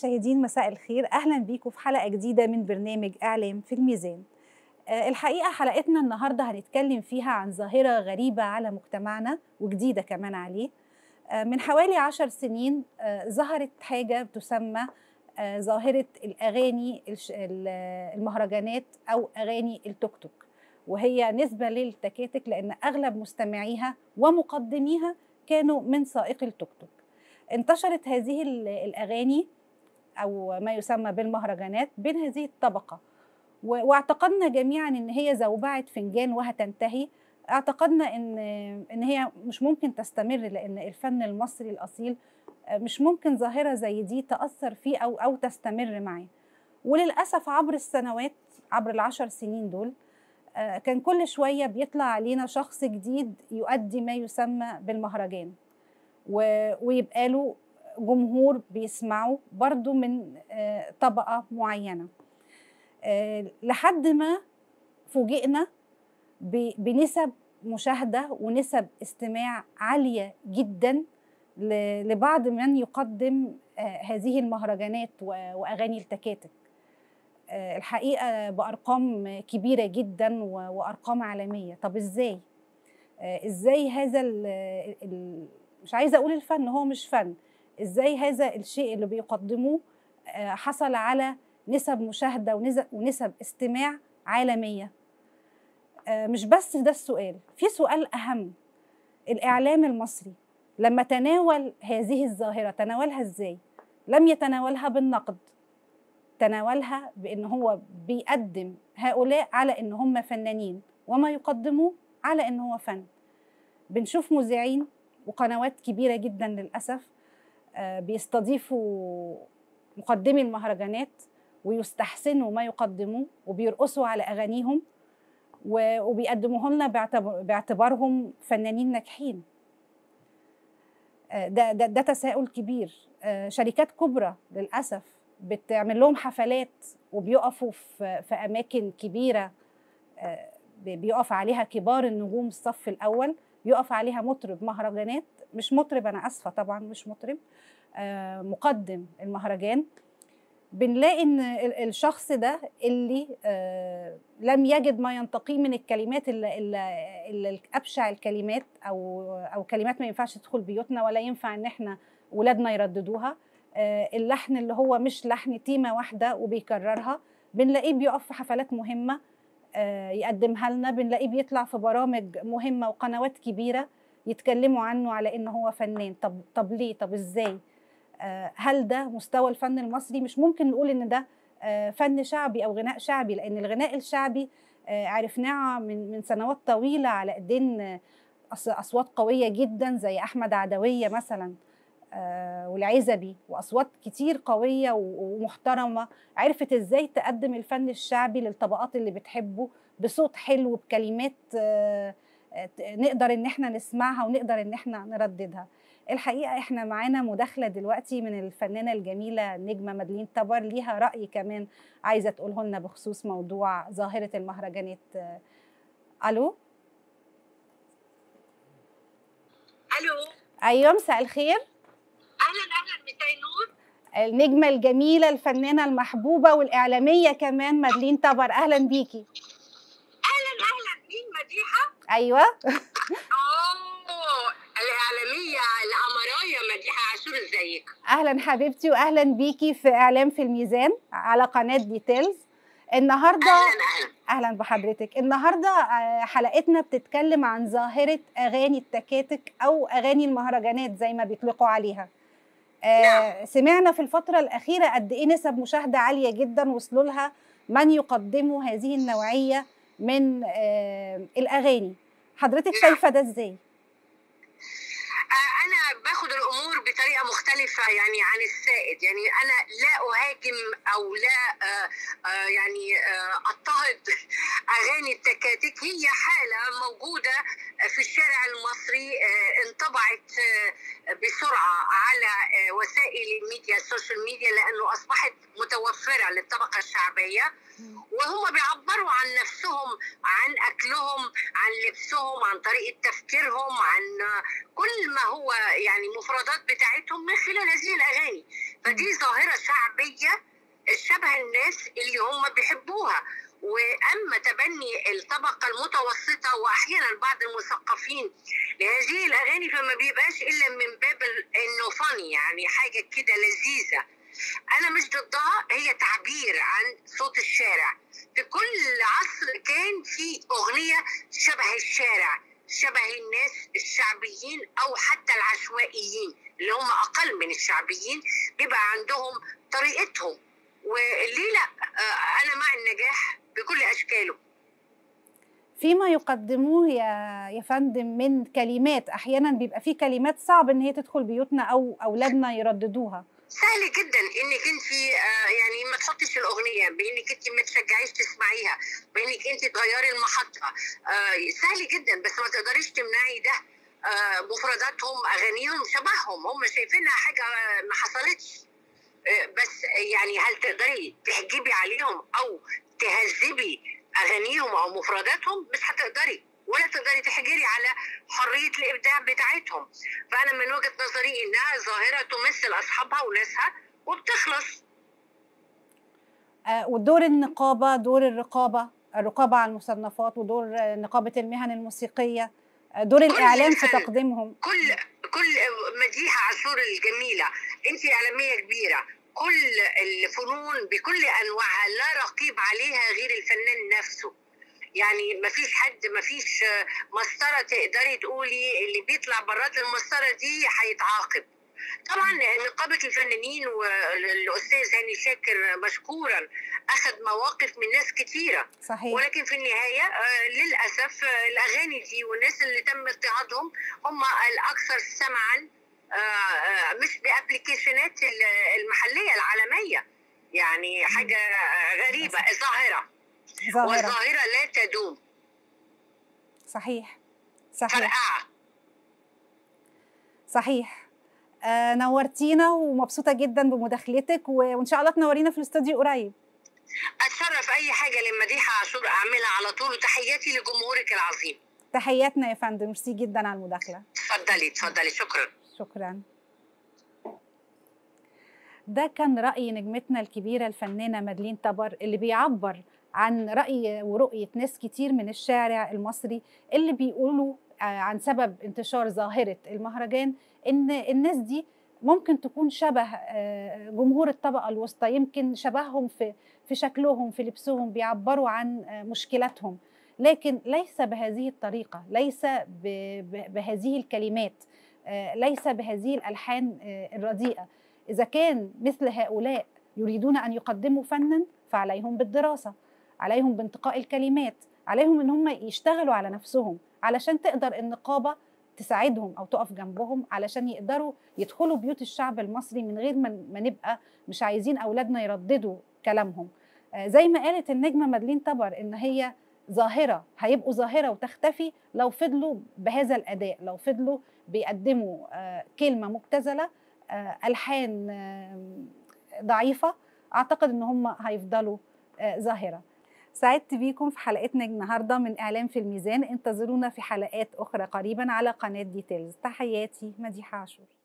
المشاهدين مساء الخير اهلا بيكم في حلقه جديده من برنامج اعلام في الميزان آه، الحقيقه حلقتنا النهارده هنتكلم فيها عن ظاهره غريبه على مجتمعنا وجديده كمان عليه آه، من حوالي عشر سنين آه، ظهرت حاجه بتسمى ظاهره الاغاني المهرجانات او اغاني التوك توك وهي نسبه للتكاتك لان اغلب مستمعيها ومقدميها كانوا من سائقي التوك توك انتشرت هذه الاغاني او ما يسمى بالمهرجانات بين هذه الطبقه واعتقدنا جميعا ان هي زوبعه فنجان وهتنتهي اعتقدنا ان ان هي مش ممكن تستمر لان الفن المصري الاصيل مش ممكن ظاهره زي دي تاثر فيه او او تستمر معاه وللاسف عبر السنوات عبر العشر سنين دول كان كل شويه بيطلع علينا شخص جديد يؤدي ما يسمى بالمهرجان ويبقى له جمهور بيسمعه برضو من طبقة معينة لحد ما فوجئنا بنسب مشاهدة ونسب استماع عالية جدا لبعض من يقدم هذه المهرجانات وأغاني التكاتك الحقيقة بأرقام كبيرة جدا وأرقام عالمية طب إزاي؟ إزاي هذا مش عايزه اقول الفن هو مش فن ازاي هذا الشيء اللي بيقدموه حصل على نسب مشاهده ونسب, ونسب استماع عالميه مش بس ده السؤال في سؤال اهم الاعلام المصري لما تناول هذه الظاهره تناولها ازاي لم يتناولها بالنقد تناولها بان هو بيقدم هؤلاء على ان هم فنانين وما يقدموه على ان هو فن بنشوف مذيعين وقنوات كبيرة جدا للأسف بيستضيفوا مقدمي المهرجانات ويستحسنوا ما يقدموه وبيرقصوا على أغانيهم وبيقدموه لنا باعتبارهم فنانين ناجحين ده, ده, ده تساؤل كبير شركات كبرى للأسف بتعمل لهم حفلات وبيقفوا في, في أماكن كبيرة بيقف عليها كبار النجوم الصف الأول يقف عليها مطرب مهرجانات مش مطرب انا اسفه طبعا مش مطرب آه مقدم المهرجان بنلاقي ان الشخص ده اللي آه لم يجد ما ينتقيه من الكلمات اللي, اللي, اللي ابشع الكلمات او او كلمات ما ينفعش تدخل بيوتنا ولا ينفع ان احنا ولادنا يرددوها آه اللحن اللي هو مش لحن تيمه واحده وبيكررها بنلاقيه بيقف في حفلات مهمه يقدمها لنا بنلاقيه بيطلع في برامج مهمه وقنوات كبيره يتكلموا عنه على ان هو فنان طب طب ليه طب ازاي هل ده مستوى الفن المصري مش ممكن نقول ان ده فن شعبي او غناء شعبي لان الغناء الشعبي عرفناه من من سنوات طويله على ايدين اصوات قويه جدا زي احمد عدويه مثلا والعزبي واصوات كتير قويه ومحترمه عرفت ازاي تقدم الفن الشعبي للطبقات اللي بتحبه بصوت حلو بكلمات نقدر ان احنا نسمعها ونقدر ان احنا نرددها الحقيقه احنا معانا مداخله دلوقتي من الفنانه الجميله النجمه مدلين طبر ليها راي كمان عايزه تقوله لنا بخصوص موضوع ظاهره المهرجانات الو الو ايوه مساء الخير اهلا اهلا مساء النور النجمه الجميله الفنانه المحبوبه والاعلاميه كمان مدلين طبر اهلا بيكي اهلا اهلا مين مديحه ايوه اوه الاعلاميه القمرايه مديحه عاشور ازيك اهلا حبيبتي واهلا بيكي في اعلام في الميزان على قناه ديتيلز النهارده اهلا اهلا اهلا بحضرتك النهارده حلقتنا بتتكلم عن ظاهره اغاني التكاتك او اغاني المهرجانات زي ما بيطلقوا عليها آه سمعنا في الفتره الاخيره قد ايه نسب مشاهده عاليه جدا وصلوا لها من يقدموا هذه النوعيه من آه الاغاني حضرتك شايفه ده ازاي انا باخد الامور بطريقه مختلفه يعني عن السائد يعني انا لا اهاجم او لا آآ آآ يعني اضطهد اغاني التكاتك هي حاله موجوده في الشارع المصري انطبعت بسرعه على وسائل الميديا السوشيال ميديا لانه اصبحت متوفره للطبقه الشعبيه وهم بيعبروا عن نفسهم عن اكلهم عن لبسهم عن طريقه تفكيرهم عن كل ما هو يعني مفردات بتاعتهم من خلال هذه الاغاني فدي ظاهره شعبيه شبه الناس اللي هم بيحبوها واما تبني الطبقه المتوسطه واحيانا بعض المثقفين لهذه الاغاني فما بيبقاش الا من باب انه فاني يعني حاجه كده لذيذه انا مش ضدها هي تعبير عن صوت الشارع في كل عصر كان في اغنيه شبه الشارع شبه الناس الشعبيين او حتى العشوائيين اللي هم اقل من الشعبيين بيبقى عندهم طريقتهم وليه لا انا مع النجاح بكل اشكاله فيما يقدموه يا يا فندم من كلمات احيانا بيبقى في كلمات صعب ان هي تدخل بيوتنا او اولادنا يرددوها سهل جدا انك انت يعني ما تحطيش الاغنيه بانك انت ما تشجعيش تسمعيها بانك انت تغيري المحطه سهل جدا بس ما تقدريش تمنعي ده مفرداتهم اغانيهم شبههم هم شايفينها حاجه ما حصلتش بس يعني هل تقدري تحجبي عليهم او تهذبي اغانيهم او مفرداتهم مش هتقدري ولا تقدري تحجري على حريه الابداع بتاعتهم فانا من وجهه نظري انها ظاهره تمثل اصحابها وناسها وبتخلص آه ودور النقابه دور الرقابه الرقابه على المصنفات ودور نقابه المهن الموسيقيه دور الاعلام في تقديمهم كل كل مديحه عاشور الجميله انت اعلاميه كبيره كل الفنون بكل انواعها لا رقيب عليها غير الفنان نفسه يعني ما فيش حد ما فيش مسطره تقدري تقولي اللي بيطلع برات المسطره دي هيتعاقب طبعا نقابه الفنانين والاستاذ هاني شاكر مشكورا اخذ مواقف من ناس كثيره صحيح ولكن في النهايه للاسف الاغاني دي والناس اللي تم اضطهادهم هم الاكثر سمعا مش بابلكيشنات المحليه العالميه يعني حاجه غريبه ظاهره ظاهرة. والظاهره لا تدوم صحيح صحيح فرقعه صحيح آه نورتينا ومبسوطه جدا بمداخلتك وان شاء الله تنورينا في الاستوديو قريب اتشرف اي حاجه لمديحه عاشور اعملها على طول وتحياتي لجمهورك العظيم تحياتنا يا فندم ميرسي جدا على المداخله اتفضلي اتفضلي شكرا شكرا ده كان رأي نجمتنا الكبيرة الفنانة مدلين طبر اللي بيعبر عن رأي ورؤية ناس كتير من الشارع المصري اللي بيقولوا عن سبب انتشار ظاهرة المهرجان إن الناس دي ممكن تكون شبه جمهور الطبقة الوسطى يمكن شبههم في في شكلهم في لبسهم بيعبروا عن مشكلاتهم لكن ليس بهذه الطريقة ليس بهذه الكلمات ليس بهذه الألحان الرديئة إذا كان مثل هؤلاء يريدون أن يقدموا فنا فعليهم بالدراسة عليهم بانتقاء الكلمات عليهم ان هم يشتغلوا على نفسهم علشان تقدر النقابه تساعدهم او تقف جنبهم علشان يقدروا يدخلوا بيوت الشعب المصري من غير ما نبقى مش عايزين اولادنا يرددوا كلامهم زي ما قالت النجمه مدلين طبر ان هي ظاهره هيبقوا ظاهره وتختفي لو فضلوا بهذا الاداء لو فضلوا بيقدموا كلمه مبتذله الحان ضعيفه اعتقد ان هم هيفضلوا ظاهره سعدت بيكم في حلقتنا النهارده من اعلام في الميزان انتظرونا في حلقات اخرى قريبا على قناه ديتيلز تحياتي مديحه عاشور